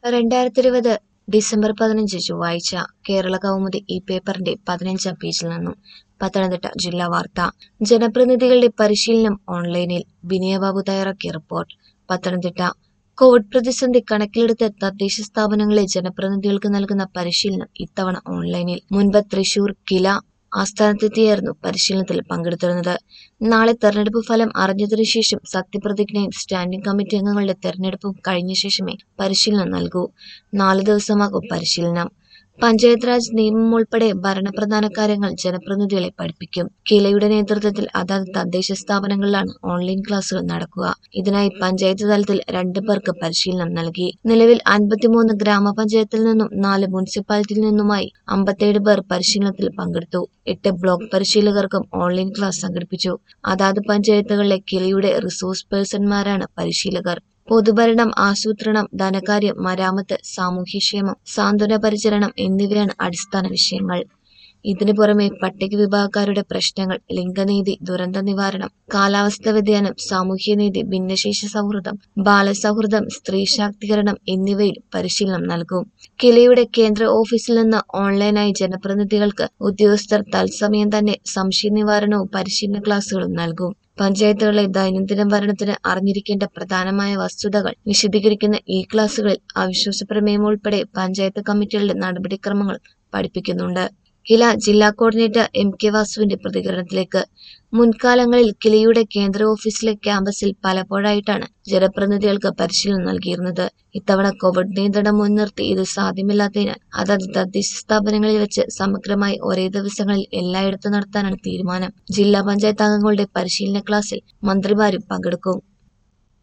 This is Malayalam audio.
രണ്ടായിരത്തി ഇരുപത് ഡിസംബർ പതിനഞ്ച് ചൊവ്വാഴ്ച കേരള കൗമുദി ഈ പേപ്പറിന്റെ പതിനഞ്ചാം പേജിൽ നിന്നും പത്തനംതിട്ട ജില്ലാ വാർത്ത ജനപ്രതിനിധികളുടെ പരിശീലനം ഓൺലൈനിൽ ബിനിയബാബു തയ്യാറാക്കിയ റിപ്പോർട്ട് പത്തനംതിട്ട കോവിഡ് പ്രതിസന്ധി കണക്കിലെടുത്ത് തദ്ദേശ സ്ഥാപനങ്ങളിലെ ജനപ്രതിനിധികൾക്ക് നൽകുന്ന പരിശീലനം ഇത്തവണ ഓൺലൈനിൽ മുൻപ് തൃശൂർ കില ആസ്ഥാനത്തെത്തിയായിരുന്നു പരിശീലനത്തിൽ പങ്കെടുത്തിരുന്നത് നാളെ തെരഞ്ഞെടുപ്പ് ഫലം അറിഞ്ഞതിനു ശേഷം സത്യപ്രതിജ്ഞയും സ്റ്റാൻഡിംഗ് കമ്മിറ്റി അംഗങ്ങളുടെ തെരഞ്ഞെടുപ്പും കഴിഞ്ഞ ശേഷമേ പരിശീലനം നൽകൂ നാല് ദിവസമാകും പരിശീലനം പഞ്ചായത്ത് രാജ് നിയമം ഉൾപ്പെടെ ഭരണപ്രധാന കാര്യങ്ങൾ ജനപ്രതിനിധികളെ പഠിപ്പിക്കും കിലയുടെ നേതൃത്വത്തിൽ അതാത് തദ്ദേശ സ്ഥാപനങ്ങളിലാണ് ഓൺലൈൻ ക്ലാസുകൾ നടക്കുക ഇതിനായി പഞ്ചായത്ത് തലത്തിൽ രണ്ടു പേർക്ക് പരിശീലനം നൽകി നിലവിൽ അൻപത്തിമൂന്ന് ഗ്രാമപഞ്ചായത്തിൽ നിന്നും നാല് മുനിസിപ്പാലിറ്റിയിൽ നിന്നുമായി അമ്പത്തേഴ് പേർ പരിശീലനത്തിൽ പങ്കെടുത്തു എട്ട് ബ്ലോക്ക് പരിശീലകർക്കും ഓൺലൈൻ ക്ലാസ് സംഘടിപ്പിച്ചു അതാത് പഞ്ചായത്തുകളിലെ കിലയുടെ റിസോഴ്സ് പേഴ്സൺമാരാണ് പരിശീലകർ പൊതുഭരണം ആസൂത്രണം ധനകാര്യം മരാമത്ത് സാമൂഹ്യക്ഷേമം സാന്ത്വന പരിചരണം എന്നിവയാണ് അടിസ്ഥാന വിഷയങ്ങൾ ഇതിനു പുറമെ പട്ടിക വിഭാഗക്കാരുടെ പ്രശ്നങ്ങൾ ലിംഗനീതി ദുരന്ത നിവാരണം കാലാവസ്ഥ വ്യതിയാനം സാമൂഹ്യനീതി ഭിന്നശേഷി സൗഹൃദം ബാലസൗഹൃദം സ്ത്രീ ശാക്തീകരണം എന്നിവയിൽ പരിശീലനം നൽകും കിലയുടെ കേന്ദ്ര ഓഫീസിൽ നിന്ന് ഓൺലൈനായി ജനപ്രതിനിധികൾക്ക് ഉദ്യോഗസ്ഥർ തത്സമയം തന്നെ സംശയ നിവാരണവും പരിശീലന ക്ലാസുകളും നൽകും പഞ്ചായത്തുകളിലെ ദൈനംദിന ഭരണത്തിന് അറിഞ്ഞിരിക്കേണ്ട പ്രധാനമായ വസ്തുതകൾ വിശദീകരിക്കുന്ന ഈ ക്ലാസുകളിൽ അവിശ്വാസ പ്രമേയം ഉൾപ്പെടെ പഞ്ചായത്ത് കമ്മിറ്റികളുടെ നടപടിക്രമങ്ങൾ പഠിപ്പിക്കുന്നുണ്ട് കില ജില്ലാ കോർഡിനേറ്റർ എം കെ വാസുവിന്റെ പ്രതികരണത്തിലേക്ക് മുൻകാലങ്ങളിൽ കിലയുടെ കേന്ദ്ര ഓഫീസിലെ ക്യാമ്പസിൽ പലപ്പോഴായിട്ടാണ് ജനപ്രതിനിധികൾക്ക് പരിശീലനം നൽകിയിരുന്നത് ഇത്തവണ കോവിഡ് നിയന്ത്രണം മുൻനിർത്തി ഇത് സാധ്യമല്ലാത്തതിനാൽ അതത് തദ്ദേശ സ്ഥാപനങ്ങളിൽ വെച്ച് സമഗ്രമായി ഒരേ ദിവസങ്ങളിൽ എല്ലായിടത്തും നടത്താനാണ് തീരുമാനം ജില്ലാ പഞ്ചായത്ത് അംഗങ്ങളുടെ പരിശീലന ക്ലാസ്സിൽ മന്ത്രിമാരും പങ്കെടുക്കും